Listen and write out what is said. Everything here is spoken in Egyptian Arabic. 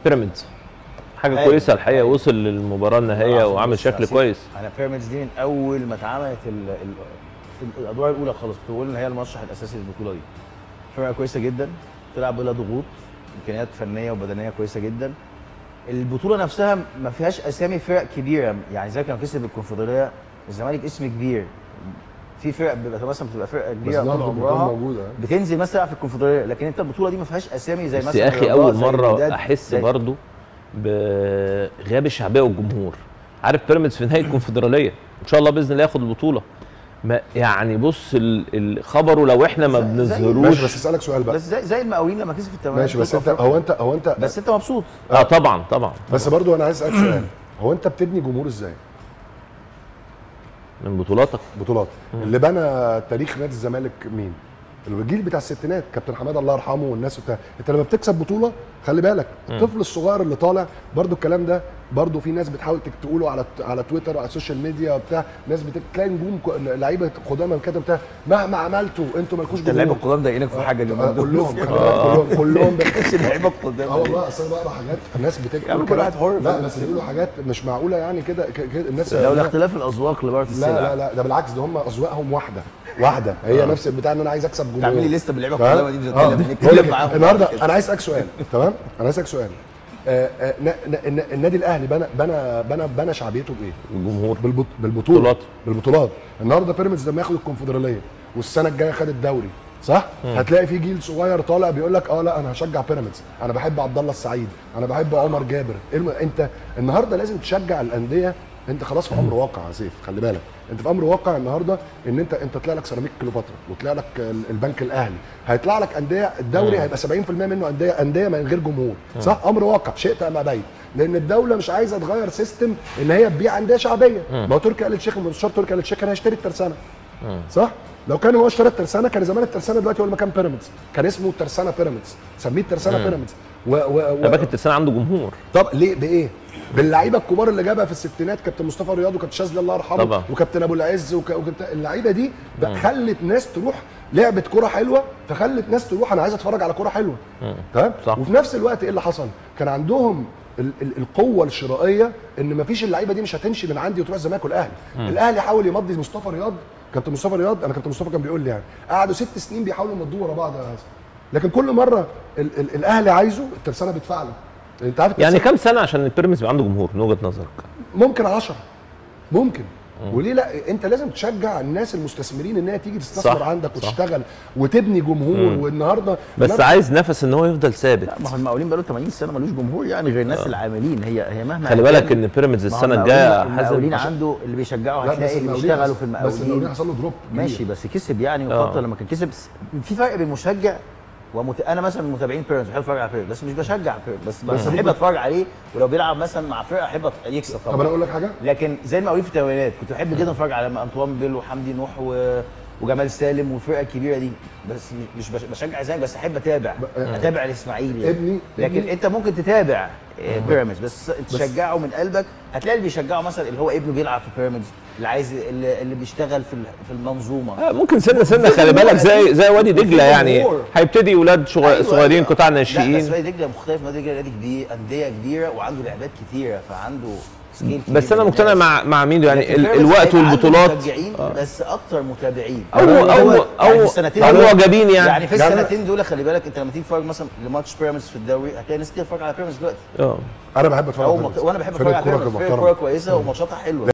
بيراميدز حاجه أيوة. كويسه الحقيقه وصل للمباراه النهائيه عشان وعامل بص شكل يا سيف، كويس انا بيراميدز دي من اول ما اتعملت ال... ال... في الادوار الاولى خالص كنت بقول ان هي المرشح الاساسي للبطوله دي فرقه كويسه جدا بتلعب بلا ضغوط امكانيات فنيه وبدنيه كويسه جدا البطوله نفسها ما فيهاش اسامي فرق كبيره يعني زي كان كسب الكونفدراليه الزمالك اسم كبير في فرق بيبقى مثلا بتبقى فرقه بس كبيره طول برضه بتكون عمرها موجوده بتنزل مثلا تلعب في الكونفدراليه لكن انت البطوله دي ما فيهاش اسامي زي بس مثلا يا اخي الرجاء، اول زي مره الوداد، احس زي- برضو بغياب الشعبيه والجمهور عارف بيراميدز في نهائي الكونفدراليه ان شاء الله باذن الله ياخد البطوله ما يعني بص ال- ال- خبره لو احنا ما زي- زي- ماشي بنظهروش بس اسالك سؤال بقى بس زي زي المقاولين لما كسب في التمرين ماشي بس انت هو انت هو انت بس انت مبسوط اه طبعا طبعا بس برضو انا عايز اسالك سؤال هو انت بتبني جمهور ازاي؟ من بطولاتك بطولات اللي بنى تاريخ نادي الزمالك مين؟ الجيل بتاع الستينات كابتن حماده الله يرحمه والناس بتاع انت لما بتكسب بطوله خلي بالك الطفل الصغير اللي طالع برضو الكلام ده برضو في ناس بتحاول تك- تقوله على على تويتر وعلى السوشيال ميديا وبتاع ناس بتلاقي نجوم ك- لعيبه قدامى كده بتاع مهما عملتوا انتوا مالكوش اللعيبه جمهور القدام ضايقينك في حاجه اليومين آه، دول كلهم كلهم كلهم بت- اللعيبه القدام اه والله اصل انا بقرا حاجات الناس يا بتكتب عم كل واحد حر لا في- بس بيقولوا حاجات مش معقوله يعني كده ك- كده الناس لولا اختلاف الاذواق لبارة لا السلع لا لا ده بالعكس ده هم اذواقهم واحده واحده هي نفس البتاع ان انا عايز اكسب جمهور تعملي لسته باللعيبه فاهم؟ القدامى دي آه. بنتكلم بقول لك نتكلم معاهم النهارده كده. انا عايز اسالك سؤال تمام انا عايز اسالك سؤال آه، آه، ن- ن- ن- النادي الاهلي بنى بنى بنى بنى شعبيته بايه؟ الجمهور بالبط... بالبطوله بطولات. بالبطولات النهارده بيراميدز لما ياخد الكونفدراليه والسنه الجايه خد الدوري صح؟ هتلاقي في جيل صغير طالع بيقول لك اه لا انا هشجع بيراميدز، انا بحب عبد الله السعيد، انا بحب عمر جابر، إيه الم... انت النهارده لازم تشجع الانديه انت خلاص في امر واقع يا سيف خلي بالك انت في امر واقع النهارده ان انت انت طلع لك سيراميك كليوباترا وطلع لك ال- البنك الاهلي هيطلع لك انديه الدوري هيبقى 70% منه انديه انديه من غير جمهور صح امر واقع شئت ام ابيت لان الدوله مش عايزه تغير سيستم ان هي تبيع انديه شعبيه ما هو تركي آل الشيخ المستشار تركي آل الشيخ كان هيشتري الترسانه صح لو كان هو اشترى الترسانه كان زمان الترسانه دلوقتي هو المكان بيراميدز كان اسمه الترسانه بيراميدز سميه الترسانه بيراميدز و, و, خلي و... بالك الترسانه عنده جمهور طب ليه بايه؟ باللعيبه الكبار اللي جابها في الستينات كابتن مصطفى رياض وكابتن شاذلي الله يرحمه طبعا. وكابتن ابو العز وك... وكابتن اللعيبه دي بقى خلت ناس تروح لعبت كوره حلوه فخلت ناس تروح انا عايز اتفرج على كوره حلوه تمام صح. وفي نفس الوقت ايه اللي حصل؟ كان عندهم ال ال القوه الشرائيه ان مفيش اللعيبه دي مش هتمشي من عندي وتروح الزمالك والاهلي الاهلي حاول يمضي مصطفى رياض كابتن مصطفى رياض انا كابتن مصطفى كان بيقول لي يعني قعدوا ست سنين بيحاولوا يمضوه ورا بعض يا هذا لكن كل مره ال ال الاهلي عايزه الترسانه بيدفع له انت عارف يعني الترسانة كام سنه عشان البيراميدز يبقى عنده جمهور من وجهه نظرك ممكن 10 ممكن وليه لا انت لازم تشجع الناس المستثمرين ان هي تيجي تستثمر صح، عندك صح. وتشتغل وتبني جمهور والنهارده بس النهاردة- عايز نفس ان هو يفضل ثابت لا ما هو المقاولين بقاله 80 سنه ملوش جمهور يعني غير الناس العاملين هي هي مهما خلي كان- بالك ان بيراميدز ما هو السنه المقاولين- الجايه المقاولين حازم عنده اللي بيشجعوا لا، بس هتلاقي اللي المقاولين بيشتغلوا حص- في بس المقاولين المقاولين حصل له دروب كبير. ماشي بس كسب يعني آه. فتره لما كان كسب في فرق بين مشجع ومت... انا مثلا من متابعين بيراميدز بحب اتفرج على بيراميدز بس مش بشجع بيراميدز بس, بس بحب اتفرج عليه ولو بيلعب مثلا مع فرقه احب أت- يكسب طب انا طبعا اقول لك حاجه لكن زي المقاولين في الثمانينات كنت بحب جدا اتفرج على انطوان بيل وحمدي نوح و... وجمال سالم والفرقه الكبيره دي بس مش بش- بشجع زيك بس احب اتابع اتابع الاسماعيلي يعني. ابني- لكن ابني- انت ممكن تتابع آه، بيراميدز بس تشجعه من قلبك هتلاقي اللي بيشجعه مثلا اللي هو ابنه بيلعب في بيراميدز اللي عايز اللي, اللي بيشتغل في ال- في المنظومه آه، ممكن سنه سنه خلي بالك زي زي وادي دجله يعني جمهور. هيبتدي ولاد شغ- أيوة، صغيرين أيوة. قطاع لا بس ناشئين وادي دجله مختلف وادي دجله نادي كبير انديه كبيره وعنده لعبات كتيره فعنده سكيل كبير بس انا من مقتنع الناس. مع مع ميدو يعني لكن ال- بيراميدز الوقت هيبقى عنده والبطولات مشجعين بس اكتر متابعين او او يعني او في السنتين او دول- معجبين يعني يعني في يعني- السنتين دول خلي بالك انت لما تيجي تتفرج مثلا لماتش بيراميدز في الدوري هتلاقي ناس كتير تتفرج على بيراميدز دلوقتي اه انا بحب اتفرج أو على مط... بيراميدز. وانا بحب فرقة اتفرج على كورة بيراميدز فرقه محترمة. كوره كويسه وماتشاتها حلوه